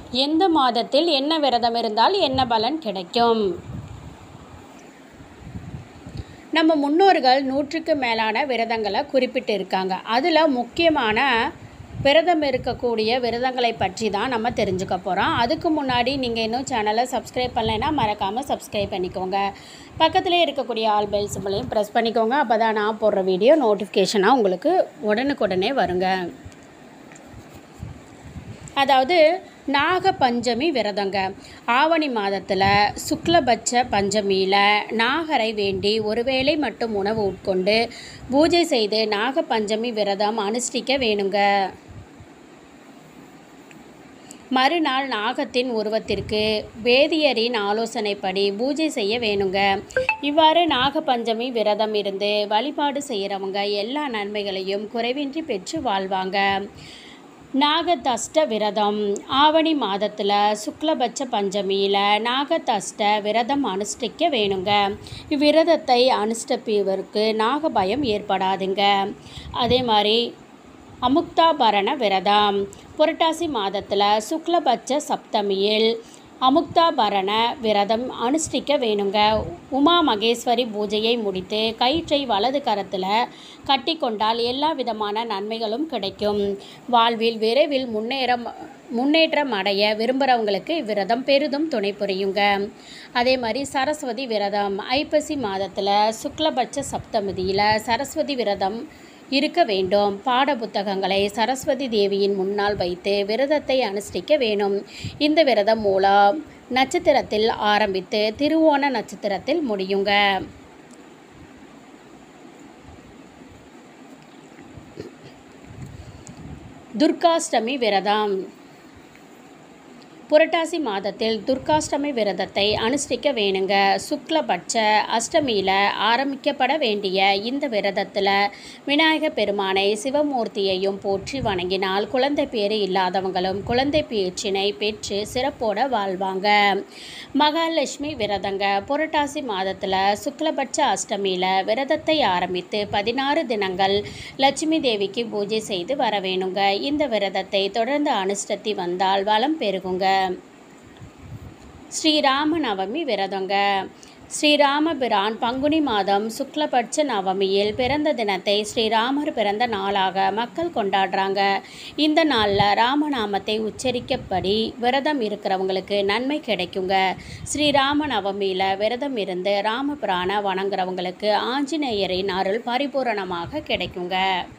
எந்த மாதத்தில் என்ன விரதம் இருந்தால் என்ன பலன் கிடைக்கும் நம்ம முன்னோர்கள் நூற்றுக்கு மேலான விரதங்களை குறிப்பிட்டு இருக்காங்க அதில் முக்கியமான விரதம் இருக்கக்கூடிய விரதங்களை பற்றி தான் நம்ம தெரிஞ்சுக்க போகிறோம் அதுக்கு முன்னாடி நீங்கள் இன்னும் சேனலை சப்ஸ்கிரைப் பண்ணலைன்னா மறக்காமல் சப்ஸ்கிரைப் பண்ணிக்கோங்க பக்கத்திலே இருக்கக்கூடிய ஆல் பெல் சிம்பிளையும் ப்ரெஸ் பண்ணிக்கோங்க அப்போ தான் நான் போடுற வீடியோ நோட்டிஃபிகேஷனாக உங்களுக்கு உடனுக்குடனே வருங்க அதாவது நாக பஞ்சமி விரதங்க ஆவணி மாதத்தில் சுக்லபட்ச பஞ்சமியில் நாகரை வேண்டி ஒருவேளை மட்டும் உணவு உட்கொண்டு பூஜை செய்து நாக பஞ்சமி விரதம் அனுஷ்டிக்க வேணுங்க மறுநாள் நாகத்தின் உருவத்திற்கு வேதியரின் ஆலோசனைப்படி பூஜை செய்ய வேணுங்க இவ்வாறு நாக பஞ்சமி விரதம் இருந்து வழிபாடு செய்கிறவங்க எல்லா நன்மைகளையும் குறைவின்றி பெற்று வாழ்வாங்க நாகதஷ்ட விரதம் ஆவணி மாதத்தில் சுக்லபட்ச பஞ்சமியில் நாகதஷ்ட விரதம் அனுஷ்டிக்க வேணுங்க இவ்விரதத்தை அனுஷ்டிப்பவருக்கு நாகபயம் ஏற்படாதுங்க அதே மாதிரி அமுக்தாபரண விரதம் புரட்டாசி மாதத்தில் சுக்லபட்ச சப்தமியில் அமுக்தாபரண விரதம் அனுஷ்டிக்க வேணுங்க உமா மகேஸ்வரி பூஜையை முடித்து கயிற்றை வலது கரத்தில் கட்டி கொண்டால் எல்லா விதமான நன்மைகளும் கிடைக்கும் வாழ்வில் விரைவில் முன்னேற முன்னேற்றம் அடைய விரும்புகிறவங்களுக்கு இவ்விரதம் பெரிதும் துணை புரியுங்க அதே மாதிரி சரஸ்வதி விரதம் ஐப்பசி மாதத்தில் சுக்லபட்ச சப்தமிதியில் சரஸ்வதி விரதம் இருக்க வேண்டும் பாட புத்தகங்களை சரஸ்வதி தேவியின் முன்னால் வைத்து விரதத்தை அனுஷ்டிக்க வேணும் இந்த விரதம் மூலம் நட்சத்திரத்தில் ஆரம்பித்து திருவோண நட்சத்திரத்தில் முடியுங்க துர்காஷ்டமி விரதம் புரட்டாசி மாதத்தில் துர்காஷ்டமி விரதத்தை அனுஷ்டிக்க வேணுங்க சுக்லபட்ச அஷ்டமியில் ஆரம்பிக்கப்பட வேண்டிய இந்த விரதத்தில் விநாயக பெருமானை சிவமூர்த்தியையும் போற்றி வணங்கினால் குழந்தை பேறு இல்லாதவங்களும் குழந்தை பேச்சினை பெற்று சிறப்போட வாழ்வாங்க மகாலட்சுமி விரதங்க புரட்டாசி மாதத்தில் சுக்லபட்ச அஷ்டமியில் விரதத்தை ஆரம்பித்து பதினாறு தினங்கள் லட்சுமி தேவிக்கு பூஜை செய்து வர வேணுங்க இந்த விரதத்தை தொடர்ந்து அனுஷ்டத்தி வந்தால் வளம் பெருகுங்க ஸ்ரீராம நவமி விரதங்க ஸ்ரீராமபிரான் பங்குனி மாதம் சுக்லபட்ச நவமியில் பிறந்த தினத்தை ஸ்ரீராமர் பிறந்த நாளாக மக்கள் கொண்டாடுறாங்க இந்த நாளில் ராமநாமத்தை உச்சரிக்கப்படி விரதம் இருக்கிறவங்களுக்கு நன்மை கிடைக்குங்க ஸ்ரீராம நவமியில் விரதம் இருந்து ராமபிரானை வணங்குறவங்களுக்கு ஆஞ்சநேயரின் அருள் பரிபூரணமாக கிடைக்குங்க